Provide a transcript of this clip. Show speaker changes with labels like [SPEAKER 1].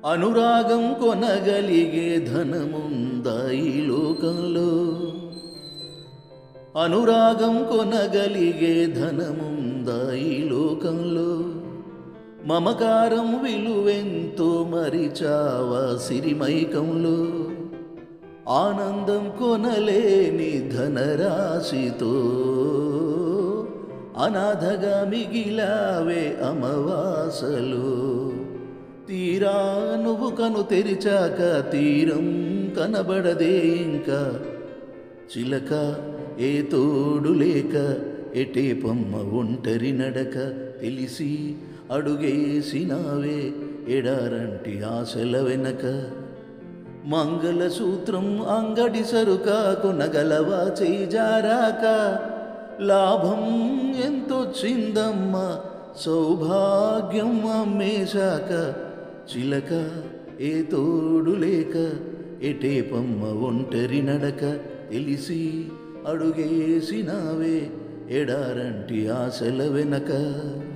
[SPEAKER 1] అనురాగం కొనగలిగే ధనముందా ఈ లోకంలో అనురాగం కొనగలిగే ధనముందా ఈ లోకంలో మమకారం విలువెంతో మరిచావా సిరిమైకంలో ఆనందం కొనలేని ధనరాశితో అనాథగా మిగిలావే అమవాసలు తీరా నువ్వు కను తెరిచాక తీరం కనబడదే ఇంకా చిలక ఏ తోడు లేక ఎటే పొమ్మ ఒంటరి నడక తెలిసి అడుగేసినావే ఎడారంటి ఆశల వెనక మంగళసూత్రం అంగడి సరుక కొనగలవా చేజారాక లాభం ఎంతొచ్చిందమ్మ సౌభాగ్యం అమ్మేశాక చిలక ఏ తోడు లేక ఎటే పమ్మ ఒంటరి నడక తెలిసి అడుగేసినావే ఎడారంటి ఆశల వెనక